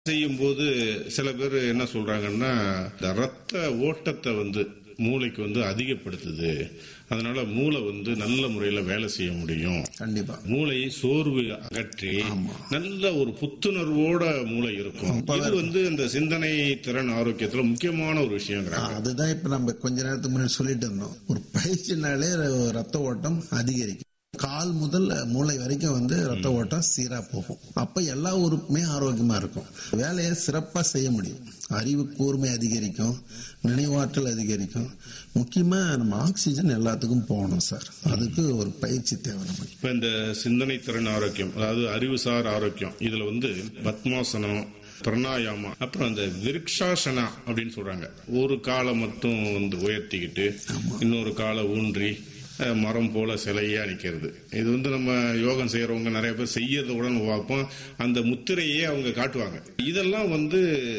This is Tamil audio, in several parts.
செய்யும்போது சில பேர் என்ன சொல்றாங்கன்னா இந்த ரத்த ஓட்டத்தை வந்து மூளைக்கு வந்து அதிகப்படுத்துது அதனால மூளை வந்து நல்ல முறையில வேலை செய்ய முடியும் கண்டிப்பா மூளையை சோர்வு அகற்றி நல்ல ஒரு புத்துணர்வோட மூளை இருக்கும் இது வந்து இந்த சிந்தனை திறன் ஆரோக்கியத்துல முக்கியமான ஒரு விஷயங்கிறாங்க அதுதான் இப்ப நம்ம கொஞ்ச நேரத்துக்கு முன்னாடி சொல்லிட்டு இருந்தோம் ஒரு பயிற்சினாலே ரத்த ஓட்டம் அதிகரிக்கும் கால் முதல் மூளை வரைக்கும் வந்து ரத்த ஓட்டம் சீரா போகும் அப்ப எல்லா உறுப்புமே ஆரோக்கியமா இருக்கும் வேலையை சிறப்பா செய்ய முடியும் அறிவு கூர்மை அதிகரிக்கும் நினைவாற்றல் அதிகரிக்கும் முக்கியமா நம்ம ஆக்சிஜன் எல்லாத்துக்கும் போகணும் சார் அதுக்கு ஒரு பயிற்சி தேவை நமக்கு இப்ப இந்த சிந்தனை திறன் ஆரோக்கியம் அதாவது அறிவுசார் ஆரோக்கியம் இதுல வந்து பத்மாசனம் பிரணாயாமா அப்புறம் அந்த விருக்ஷாசனா அப்படின்னு சொல்றாங்க ஒரு காலை மட்டும் வந்து உயர்த்திக்கிட்டு இன்னொரு காலை ஊன்றி அஹ், மரம் போல சிலையா நிக்கிறது இது வந்து நம்ம யோகம் செய்யறவங்க நிறைய பேர் செய்யறத உடனே பார்ப்போம் அந்த முத்திரையே அவங்க காட்டுவாங்க இதெல்லாம் வந்து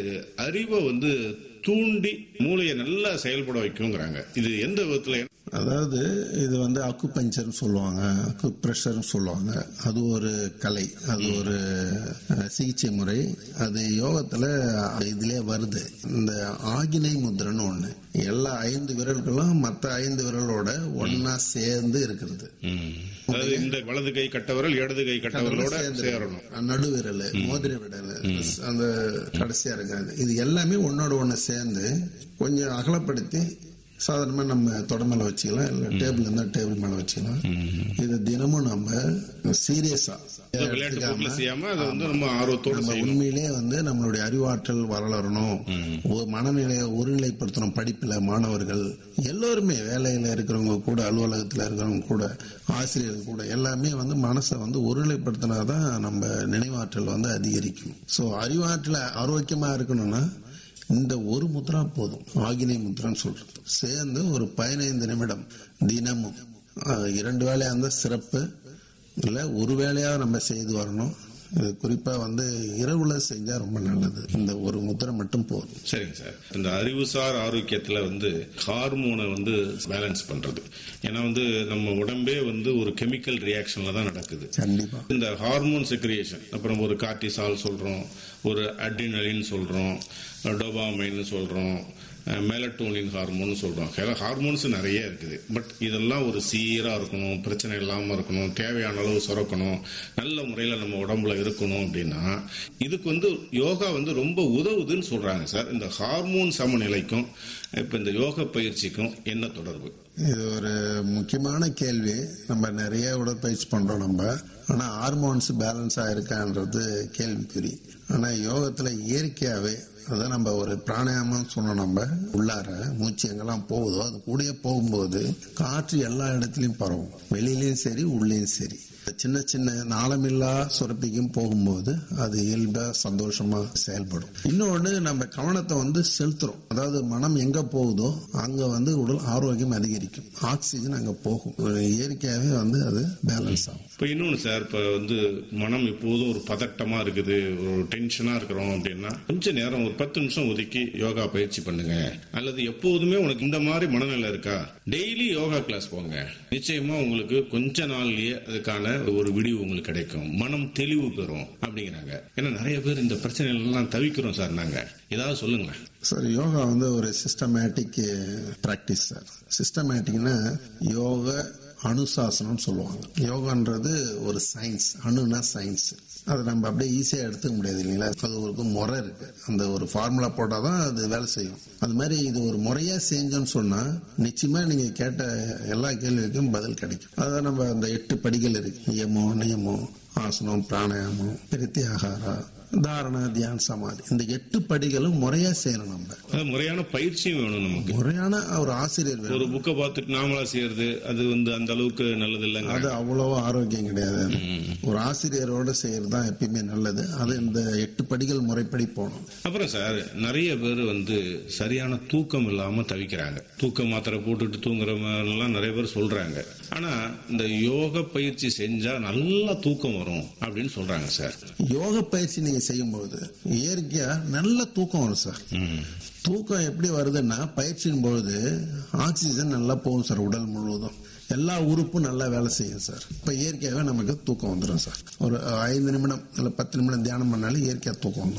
அறிவை வந்து தூண்டி மூளையை நல்லா செயல்பட வைக்குங்கிறாங்க இது எந்த விதத்துல அதாவது இது வந்து அக்கு பஞ்சர்னு சொல்லுவாங்க அக்கு ப்ரெஷர்னு சொல்லுவாங்க அது ஒரு கலை அது ஒரு அஹ், சிகிச்சை முறை அது யோகத்துல இதுலயே வருது இந்த ஆகினை முத்திரன்னு ஒண்ணு எல்லா ஐந்து விரல்களும் மற்ற ஐந்து விரலோட ஒன்னா சேர்ந்து இருக்கிறது அதாவது இந்த வலது கை கட்டவரல் இடது கை கட்டவரலோட சேரணும் நடுவிரல் மோதிர விரல் அந்த கடைசியா இருக்கிறது இது எல்லாமே ஒன்னோட ஒண்ணு சேர்ந்து கொஞ்சம் அகலப்படுத்தி சாதாரணமா நம்ம தொட மேல வச்சுக்கலாம் இல்ல டேபிள் இருந்தா டேபிள் மேல வச்சுக்கலாம் இது தினமும் நம்ம சீரியஸா இதை விளையாட்டு போக்குல செய்யாம அதை வந்து நம்ம ஆர்வத்தோட நம்ம செய்யணும் உண்மையிலே வந்து நம்மளுடைய அறிவாற்றல் வளரணும் ஒரு மனநிலையை ஒருநிலைப்படுத்தணும் படிப்புல மாணவர்கள் எல்லோருமே வேலையில இருக்கிறவங்க கூட அலுவலகத்துல இருக்கிறவங்க கூட ஆசிரியர்கள் கூட எல்லாமே வந்து மனசை வந்து ஒருநிலைப்படுத்தினாதான் நம்ம நினைவாற்றல் வந்து அதிகரிக்கும் சோ அறிவாற்றல ஆரோக்கியமா இருக்கணும்னா இந்த ஒரு முத்ரா போதும் ஆகினை முத்ரான்னு சொல்றது சேர்ந்து ஒரு பதினைந்து நிமிடம் தினமும் அஹ், இரண்டு வேலையா இருந்தா சிறப்பு இல்ல ஒரு வேலையா நம்ம செய்து வரணும் இது குறிப்பா வந்து இரவுல செஞ்சா ரொம்ப நல்லது இந்த ஒரு முத்திரை மட்டும் போதும் சரிங்க சார் இந்த அறிவுசார் ஆரோக்கியத்துல வந்து ஹார்மோனை வந்து பேலன்ஸ் பண்றது ஏன்னா வந்து நம்ம உடம்பே வந்து ஒரு கெமிக்கல் ரியாக்ஷன்ல தான் நடக்குது கண்டிப்பா இந்த ஹார்மோன் செக்ரியேஷன் அப்புறம் ஒரு கார்டிசால் சொல்றோம் ஒரு அட்ரினலின் சொல்றோம் டோபாமைன் சொல்றோம் மெலட்டோனின் ஹார்மோன் சொல்றோம் ஹார்மோன்ஸ் நிறைய இருக்குது பட் இதெல்லாம் ஒரு சீரா இருக்கணும் பிரச்சனை இல்லாம இருக்கணும் தேவையான அளவு சுரக்கணும் நல்ல முறையில நம்ம உடம்புல இருக்கணும் அப்படின்னா இதுக்கு வந்து யோகா வந்து ரொம்ப உதவுதுன்னு சொல்றாங்க சார் இந்த ஹார்மோன் சமநிலைக்கும் இப்ப இந்த யோக பயிற்சிக்கும் என்ன தொடர்பு இது ஒரு முக்கியமான கேள்வி நம்ம நிறைய உடற்பயிற்சி பண்றோம் நம்ம ஆனா ஹார்மோன்ஸ் பேலன்ஸ் ஆயிருக்கான்றது கேள்விக்குறி ஆனா யோகத்துல இயற்கையாவே அதான் நம்ம ஒரு பிராணாயாமம் சொன்னோம் நம்ம உள்ளார மூச்சு எங்கெல்லாம் போகுதோ அது கூடயே போகும்போது காற்று எல்லா இடத்துலயும் பரவும் வெளியிலயும் சரி உள்ளேயும் சரி சின்ன சின்ன நாளமில்லா சுரப்பிக்கும் போகும்போது அது இயல்பா சந்தோஷமா செயல்படும் இன்னொன்னு நம்ம கவனத்தை வந்து செலுத்துறோம் அதாவது மனம் எங்க போகுதோ அங்க வந்து உடல் ஆரோக்கியம் அதிகரிக்கும் ஆக்சிஜன் அங்க போகும் இயற்கையாவே வந்து அது பேலன்ஸ் ஆகும் இப்ப இன்னொன்னு சார் இப்ப வந்து மனம் எப்போதும் ஒரு பதட்டமா இருக்குது ஒரு டென்ஷனா இருக்கிறோம் அப்படின்னா கொஞ்ச நேரம் ஒரு பத்து நிமிஷம் ஒதுக்கி யோகா பயிற்சி பண்ணுங்க அல்லது எப்போதுமே உனக்கு இந்த மாதிரி மனநிலை இருக்கா டெய்லி யோகா கிளாஸ் போங்க நிச்சயமா உங்களுக்கு கொஞ்ச நாள்லயே அதுக்கான ஒரு விடிவு உங்களுக்கு கிடைக்கும் மனம் தெளிவு பெறும் அப்படிங்கிறாங்க ஏன்னா நிறைய பேர் இந்த பிரச்சனைகள் எல்லாம் தவிக்கிறோம் சார் நாங்க ஏதாவது சொல்லுங்களேன் சார் யோகா வந்து ஒரு சிஸ்டமேட்டிக் பிராக்டிஸ் சார் சிஸ்டமேட்டிக்னா யோக அனுசாசனம் சொல்லுவாங்க யோகான்றது ஒரு சயின்ஸ் அணுனா சயின்ஸ் அதை நம்ம அப்படியே ஈஸியா எடுத்துக்க முடியாது இல்லைங்களா அது ஒரு முறை இருக்கு அந்த ஒரு ஃபார்முலா போட்டாதான் அது வேலை செய்யும் அது மாதிரி இது ஒரு முறையா செஞ்சோம்னு சொன்னா நிச்சயமா நீங்க கேட்ட எல்லா கேள்விக்கும் பதில் கிடைக்கும் அதான் நம்ம அந்த எட்டு படிகள் இருக்கு யமோ நியமோ ஆசனம் பிராணாயாமம் பிரத்யாகாரா தாரணா தியான் சமாதி இந்த எட்டு படிகளும் முறையா செய்யணும் நம்ம அது முறையான பயிற்சியும் வேணும் நமக்கு முறையான ஒரு ஆசிரியர் வேணும் ஒரு புக்கை பார்த்துட்டு நாமளா செய்யறது அது வந்து அந்த அளவுக்கு நல்லது இல்லைங்க அது அவ்வளவோ ஆரோக்கியம் கிடையாது ஒரு ஆசிரியரோட செய்யறது தான் எப்பயுமே நல்லது அது இந்த எட்டு படிகள் முறைப்படி போகணும் அப்புறம் சார் நிறைய பேர் வந்து சரியான தூக்கம் இல்லாம தவிக்கிறாங்க தூக்க மாத்திரை போட்டுட்டு தூங்குறவங்கலாம் நிறைய பேர் சொல்றாங்க ஆனா இந்த யோக பயிற்சி செஞ்சா நல்லா தூக்கம் வரும் அப்படின்னு சொல்றாங்க சார் யோக பயிற்சி நீங்க செய்யும்போது இயற்கையா நல்ல தூக்கம் வரும் சார் தூக்கம் எப்படி வருதுன்னா பயிற்சியின் பொழுது ஆக்சிஜன் நல்லா போகும் சார் உடல் முழுவதும் எல்லா உறுப்பும் நல்லா வேலை செய்யும் சார் இப்ப இயற்கையாவே நமக்கு தூக்கம் வந்துடும் சார் ஒரு ஐந்து நிமிடம் இல்ல பத்து நிமிடம் தியானம் பண்ணாலே இயற்கையா தூக்கம் வந்துடும்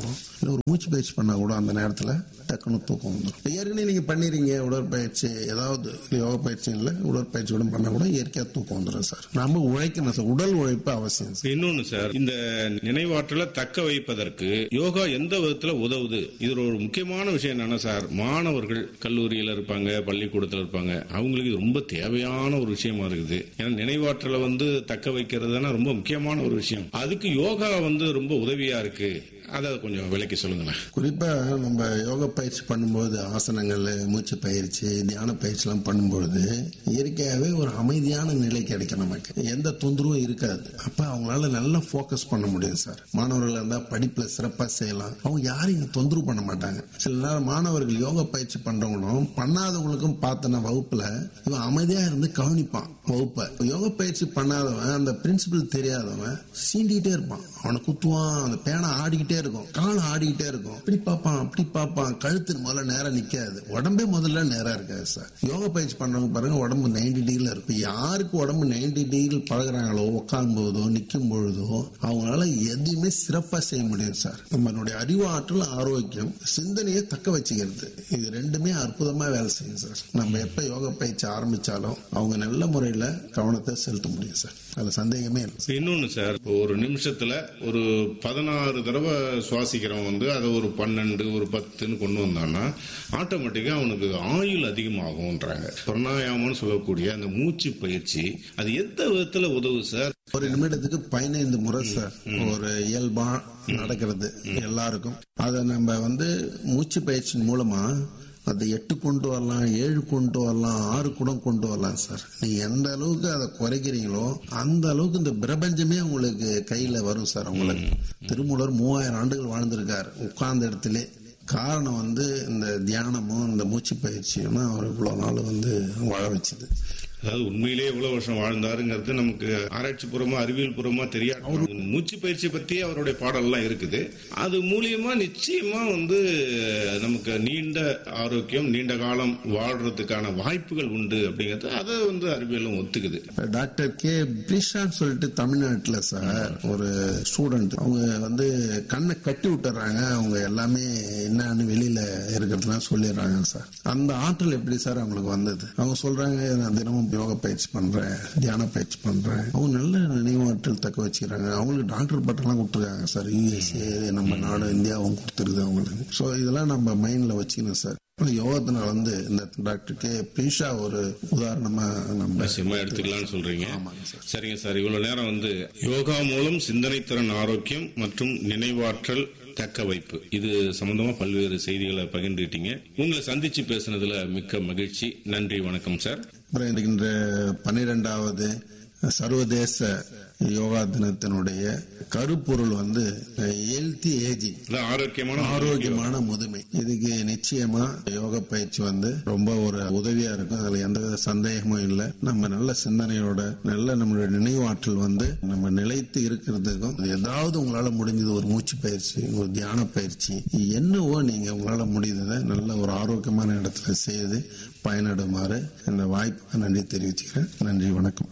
இல்ல ஒரு மூச்சு பயிற்சி பண்ணா கூட அந்த நேரத்துல டக்குன்னு தூக்கம் வந்துடும் ஏற்கனவே நீங்க பண்ணிடுறீங்க உடற்பயிற்சி ஏதாவது யோகா பயிற்சி இல்ல உடற்பயிற்சி கூட பண்ணா கூட இயற்கையா தூக்கம் வந்துடும் சார் நம்ம உழைக்கணும் சார் உடல் உழைப்பு அவசியம் சார் இன்னொன்னு சார் இந்த நினைவாற்றலை தக்க வைப்பதற்கு யோகா எந்த விதத்துல உதவுது இதுல ஒரு முக்கியமான விஷயம் என்னன்னா சார் மாணவர்கள் கல்லூரியில இருப்பாங்க பள்ளிக்கூடத்துல இருப்பாங்க அவங்களுக்கு இது ரொம்ப தேவையான ஒரு விஷயமா இருக்குது ஏன்னா நினைவாற்றலை வந்து தக்க வைக்கிறது தானே ரொம்ப முக்கியமான ஒரு விஷயம் அதுக்கு யோகா வந்து ரொம்ப உதவியா இருக்கு அதை கொஞ்சம் விளக்கி சொல்லுங்களேன் குறிப்பா நம்ம யோகா பயிற்சி பண்ணும்போது ஆசனங்கள் மூச்சு பயிற்சி தியான பயிற்சி எல்லாம் பண்ணும்பொழுது இயற்கையாவே ஒரு அமைதியான நிலை கிடைக்கும் நமக்கு எந்த தொந்தரவும் இருக்காது அப்ப அவங்களால நல்லா ஃபோக்கஸ் பண்ண முடியும் சார் மாணவர்கள் இருந்தா படிப்புல சிறப்பா செய்யலாம் அவங்க யாரையும் தொந்தரவு பண்ண மாட்டாங்க சில நேரம் மாணவர்கள் யோகா பயிற்சி பண்றவங்களும் பண்ணாதவங்களுக்கும் பார்த்தன வகுப்புல இவன் அமைதியா இருந்து கவனிப்பான் வகுப்பை யோகா பயிற்சி பண்ணாதவன் அந்த பிரின்சிபல் தெரியாதவன் சீண்டிகிட்டே இருப்பான் அவனை குத்துவான் அந்த பேனை ஆடிக்கிட்டே இருக்கும் கால் ஆடிக்கிட்டே இருக்கும் இப்படி பார்ப்பான் அப்படி பார்ப்பான் கழுத்து முதல்ல நேரம் நிக்காது உடம்பே முதல்ல நேரா இருக்காது சார் யோகா பயிற்சி பண்றவங்க பாருங்க உடம்பு நைன்டி டிகிரில இருக்கும் யாருக்கு உடம்பு நைன்டி டிகிரி பழகுறாங்களோ உட்காரும் போதோ நிற்கும் பொழுதோ அவங்களால எதையுமே சிறப்பா செய்ய முடியும் சார் நம்மளுடைய அறிவாற்றல் ஆரோக்கியம் சிந்தனையை தக்க வச்சுக்கிறது இது ரெண்டுமே அற்புதமா வேலை செய்யும் சார் நம்ம எப்ப யோகா பயிற்சி ஆரம்பிச்சாலும் அவங்க நல்ல முறையில கவனத்தை செலுத்த முடியும் சார் அதுல சந்தேகமே இல்லை இன்னொன்னு சார் இப்போ ஒரு நிமிஷத்துல ஒரு பதினாறு தடவை சுவாசிக்கிறவன் வந்து அதை ஒரு பன்னெண்டு ஒரு பத்துன்னு கொண்டு வந்தான்னா ஆட்டோமேட்டிக்கா அவனுக்கு ஆயுள் அதிகமாகும்ன்றாங்க பிரணாயாமம்னு சொல்லக்கூடிய அந்த மூச்சு பயிற்சி அது எந்த விதத்துல உதவு சார் ஒரு நிமிடத்துக்கு பதினைந்து முறை சார் ஒரு இயல்பா நடக்கிறது எல்லாருக்கும் அதை நம்ம வந்து மூச்சு பயிற்சியின் மூலமா அதை எட்டு கொண்டு வரலாம் ஏழு கொண்டு வரலாம் ஆறு கூட கொண்டு வரலாம் சார் நீங்க எந்த அளவுக்கு அதை குறைக்கிறீங்களோ அந்த அளவுக்கு இந்த பிரபஞ்சமே உங்களுக்கு கையில வரும் சார் உங்களுக்கு திருமூலர் மூவாயிரம் ஆண்டுகள் வாழ்ந்திருக்காரு உட்கார்ந்த இடத்துல காரணம் வந்து இந்த தியானமும் இந்த மூச்சு பயிற்சியும் அவர் இவ்வளவு நாள் வந்து வாழ வச்சுது அதாவது உண்மையிலேயே எவ்வளவு வருஷம் வாழ்ந்தாருங்கிறது நமக்கு ஆராய்ச்சி பூர்வமா அறிவியல் பூர்வமா தெரியாது மூச்சு பயிற்சி பத்தி அவருடைய பாடல்லாம் இருக்குது அது மூலியமா நிச்சயமா வந்து நமக்கு நீண்ட ஆரோக்கியம் நீண்ட காலம் வாழ்றதுக்கான வாய்ப்புகள் உண்டு அப்படிங்கறது அதை வந்து அறிவியலும் ஒத்துக்குது டாக்டர் கே பிரிஷான்னு சொல்லிட்டு தமிழ்நாட்டுல சார் ஒரு ஸ்டூடெண்ட் அவங்க வந்து கண்ணை கட்டி விட்டுறாங்க அவங்க எல்லாமே என்னன்னு வெளியில இருக்கிறதுலாம் சொல்லிடுறாங்க சார் அந்த ஆற்றல் எப்படி சார் அவங்களுக்கு வந்தது அவங்க சொல்றாங்க நான் தினமும் யோகா பயிற்சி பண்றேன் தியான பயிற்சி பண்றேன் அவங்க நல்ல நினைவாற்றல் தக்க வச்சுக்கிறாங்க அவங்களுக்கு டாக்டர் பட்டம்லாம் கொடுத்துருக்காங்க சார் யூஎஸ்ஏ நம்ம நாடு இந்தியாவும் கொடுத்துருது அவங்களுக்கு ஸோ இதெல்லாம் நம்ம மைண்ட்ல வச்சுக்கணும் சார் யோகத்தினால வந்து இந்த டாக்டர் கே பிரிஷா ஒரு உதாரணமா நம்ம நிச்சயமா எடுத்துக்கலாம்னு சொல்றீங்க ஆமாங்க சார். சரிங்க சார் இவ்வளவு நேரம் வந்து யோகா மூலம் சிந்தனை திறன் ஆரோக்கியம் மற்றும் நினைவாற்றல் தக்க வைப்பு இது சம்பந்தமா பல்வேறு செய்திகளை பகிர்ந்துட்டீங்க உங்களை சந்திச்சு பேசுனதுல மிக்க மகிழ்ச்சி நன்றி வணக்கம் சார் அப்புறம் இருக்கின்ற பன்னிரெண்டாவது சர்வதேச யோகா தினத்தினுடைய கருப்பொருள் வந்து ஹெல்த்தி ஏஜிங் அதான் ஆரோக்கியமான ஆரோக்கியமான முதுமை இதுக்கு நிச்சயமா யோகா பயிற்சி வந்து ரொம்ப ஒரு உதவியா இருக்கும் அதுல எந்த வித சந்தேகமும் இல்லை நம்ம நல்ல சிந்தனையோட நல்ல நம்மளுடைய நினைவாற்றல் வந்து நம்ம நிலைத்து இருக்கிறதுக்கும் ஏதாவது உங்களால முடிஞ்சது ஒரு மூச்சு பயிற்சி ஒரு தியான பயிற்சி என்னவோ நீங்க உங்களால முடிந்ததை நல்ல ஒரு ஆரோக்கியமான இடத்துல செய்து பயனடுமாறு இந்த வாய்ப்புக்கு நன்றி தெரிவிச்சுக்கிறேன் நன்றி வணக்கம்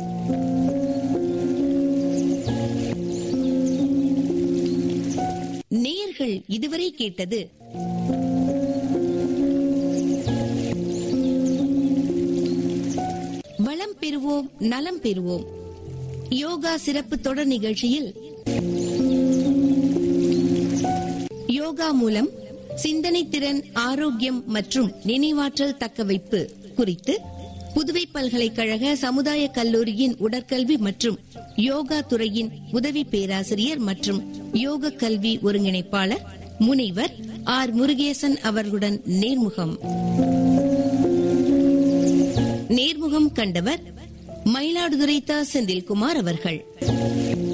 நேயர்கள் இதுவரை கேட்டது வளம் பெறுவோம் நலம் பெறுவோம் யோகா சிறப்பு தொடர் நிகழ்ச்சியில் யோகா மூலம் சிந்தனை திறன் ஆரோக்கியம் மற்றும் நினைவாற்றல் தக்கவைப்பு குறித்து புதுவை பல்கலைக்கழக சமுதாய கல்லூரியின் உடற்கல்வி மற்றும் யோகா துறையின் உதவி பேராசிரியர் மற்றும் யோக கல்வி ஒருங்கிணைப்பாளர் முனைவர் ஆர் முருகேசன் அவர்களுடன் நேர்முகம் நேர்முகம் கண்டவர் மயிலாடுதுறை த செந்தில்குமார் அவர்கள்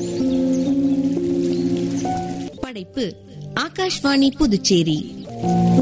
படைப்பு ஆகாஷ்வாணி புதுச்சேரி